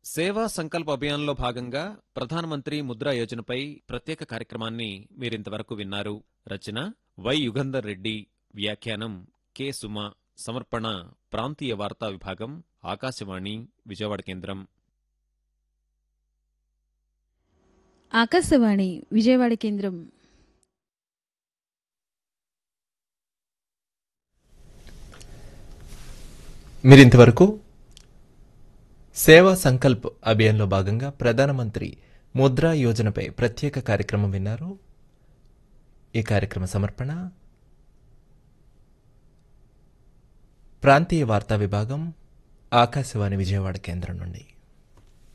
సేవా సంకల్ప్ అభియాన్లో భాగంగా ప్రధానమంత్రి ముద్రా యోజనపై ప్రత్యేక కార్యక్రమాన్ని మీరింతవరకు విన్నారు రచన వై యుగంధర్ రెడ్డి వ్యాఖ్యానం కె సుమ సమర్పణ ప్రాంతీయ వార్తా విభాగం ఆకాశవాణి విజయవాడ కేంద్రం ఆకాశవాణి విజయవాడ కేంద్రం మీరింతవరకు సేవా సంకల్ప్ అభియాన్లో భాగంగా ప్రధానమంత్రి ముద్రా యోజనపై ప్రత్యేక కార్యక్రమం విన్నారు ఈ కార్యక్రమ సమర్పణ ప్రాంతీయ వార్తా విభాగం ఆకాశవాణి విజయవాడ కేంద్రం నుండి